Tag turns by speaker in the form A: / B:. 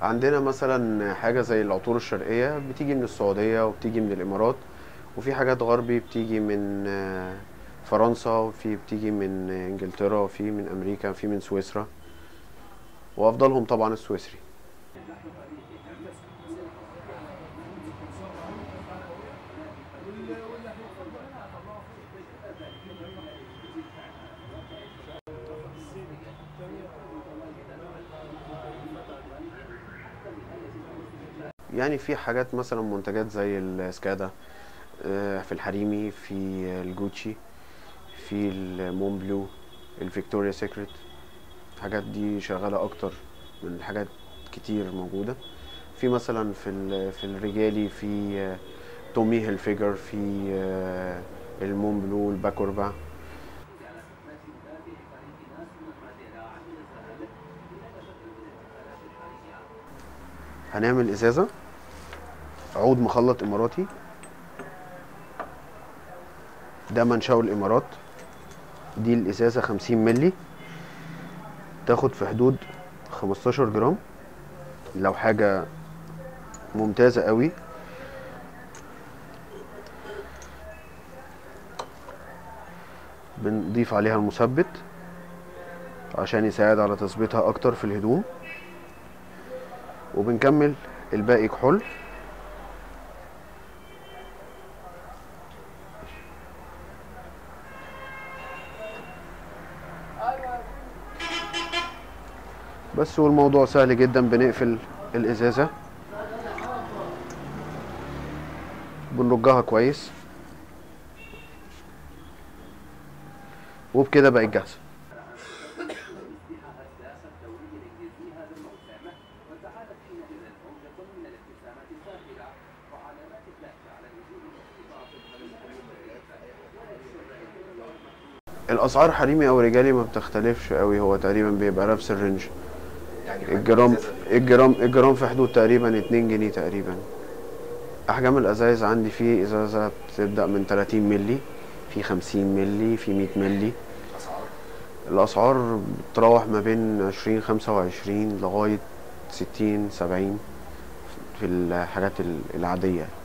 A: عندنا مثلا حاجة زي العطور الشرقية بتيجي من السعودية وبتيجي من الإمارات وفي حاجات غربي بتيجي من آه، فرنسا وفي بتيجي من إنجلترا وفي من أمريكا وفي من سويسرا وأفضلهم طبعا السويسري يعني في حاجات مثلا منتجات زي السكادا آه، في الحريمي في الجوتشي في المون بلو الفيكتوريا سيكريت الحاجات دي شغالة أكتر من حاجات كتير موجودة في مثلا في ال- في الرجالي في آه، تومي هيلفيجر في آه، المون بلو الباكوربا هنعمل ازازه عود مخلط اماراتي ده منشأه الامارات دي الازازه 50 ملي تاخد في حدود 15 جرام لو حاجه ممتازه قوي بنضيف عليها المثبت عشان يساعد على تثبيتها اكتر في الهدوم وبنكمل الباقي كحول بس والموضوع سهل جدا بنقفل الازازه بنرجها كويس وبكده بقت جاهزه الاسعار حريمي او رجالي ما بتختلفش قوي هو تقريبا بيبقى نفس الرينج الجرام الجرام الجرام في حدود تقريبا 2 جنيه تقريبا احجام الازايز عندي في ازازه بتبدا من 30 ملي في 50 ملي في 100 ملي الاسعار بتتراوح ما بين 20 25 لغايه 60 70 في الحاجات العاديه